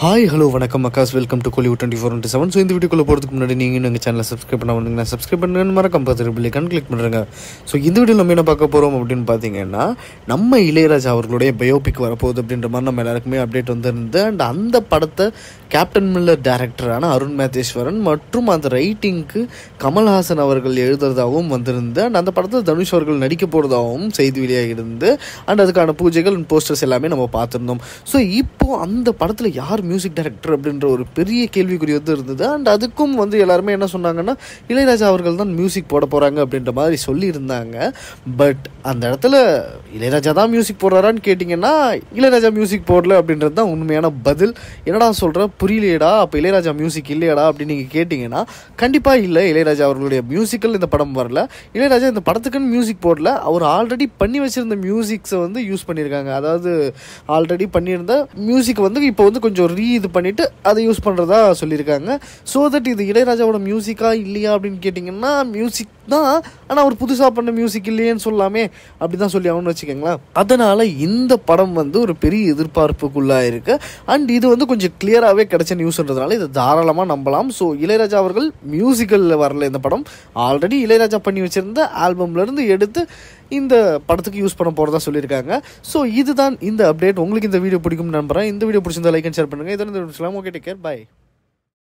hi hello வணக்கம் அக்காஸ் welcome to Kollywood twenty four twenty seven so இந்த வீடியோக்குள்ளே போகிறதுக்கு முன்னாடி நீங்கள் இன்னும் எங்கள் சேனலை சப்ஸ்கிரைப் பண்ண வந்தீங்கன்னா சப்ஸ்கிரைப் பண்ணுங்க மறக்காம பார்த்துட்டு பிள்ளைக்கான் கிளிக் பண்ணுறேங்க ஸோ இந்த வீடியோ நம்ம என்ன பார்க்க போகிறோம் அப்படின்னு பார்த்தீங்கன்னா நம்ம இளையராஜா அவர்களுடைய பயோபிக் வரப்போகுது அப்படின்ற மாதிரி நம்ம எல்லாருக்குமே அப்டேட் வந்திருந்து அண்ட் அந்த படத்தை கேப்டன் மில்லர் டேரக்டரான அருண் மேத்தேஸ்வரன் மற்றும் அந்த ரைட்டிங்க்கு கமல்ஹாசன் அவர்கள் எழுதுறதாகவும் வந்திருந்து அண்ட் அந்த படத்தில் தனுஷ் அவர்கள் நடிக்க போகிறதாகவும் செய்தி வெளியாக இருந்து அண்ட் அதுக்கான பூஜைகள் போஸ்டர்ஸ் எல்லாமே நம்ம பார்த்துருந்தோம் ஸோ இப்போ அந்த படத்தில் யார் மியூசிக் டைரக்டர் அப்படின்ற ஒரு பெரிய கேள்விக்குறி வந்து இருந்தது அண்ட் அதுக்கும் வந்து எல்லாருமே என்ன சொன்னாங்கன்னா இளையராஜா அவர்கள் தான் மியூசிக் போட போகிறாங்க அப்படின்ற மாதிரி சொல்லியிருந்தாங்க பட் அந்த இடத்துல இளையராஜா தான் மியூசிக் போடுறாரான்னு கேட்டிங்கன்னா இளையராஜா மியூசிக் போடல அப்படின்றது தான் உண்மையான பதில் என்னடா சொல்கிற புரியலையடா அப்போ இளையராஜா மியூசிக் இல்லையடா அப்படின்னு நீங்கள் கேட்டிங்கன்னா கண்டிப்பாக இல்லை இளையராஜா அவர்களுடைய மியூசிக்கல் இந்த படம் வரல இளையராஜா இந்த படத்துக்குன்னு மியூசிக் போடல அவர் ஆல்ரெடி பண்ணி வச்சிருந்த மியூசிக்ஸை வந்து யூஸ் பண்ணியிருக்காங்க அதாவது ஆல்ரெடி பண்ணியிருந்த மியூசிக் வந்து இப்போ வந்து கொஞ்சம் ரீ இது பண்ணிவிட்டு அதை யூஸ் பண்ணுறதா சொல்லியிருக்காங்க ஸோ தட் இது இளையராஜாவோட மியூசிக்கா இல்லையா அப்படின்னு கேட்டிங்கன்னா மியூசிக் தான் ஆனால் அவர் புதுசாக பண்ண மியூசிக் இல்லையேன்னு சொல்லாமே அப்படி தான் சொல்லி ஆகணும்னு வச்சுக்கோங்களேன் அதனால் இந்த படம் வந்து ஒரு பெரிய எதிர்பார்ப்புக்குள்ளாக இருக்கு அண்ட் இது வந்து கொஞ்சம் கிளியராகவே கிடைச்ச நியூஸ்ன்றதுனால இதை தாராளமாக நம்பலாம் ஸோ இளையராஜா அவர்கள் மியூசிக்கலில் வரல இந்த படம் ஆல்ரெடி இளையராஜா பண்ணி வச்சிருந்த ஆல்பம்லேருந்து எடுத்து இந்த படத்துக்கு யூஸ் பண்ண போகிறதா சொல்லியிருக்காங்க ஸோ இதுதான் இந்த அப்டேட் உங்களுக்கு இந்த வீடியோ பிடிக்கும் நம்புறேன் இந்த வீடியோ பிடிச்சிருந்தா லைக் அண்ட் ஷேர் பண்ணுங்கள் இதெல்லாம் ஓகே டேக் கேர் பை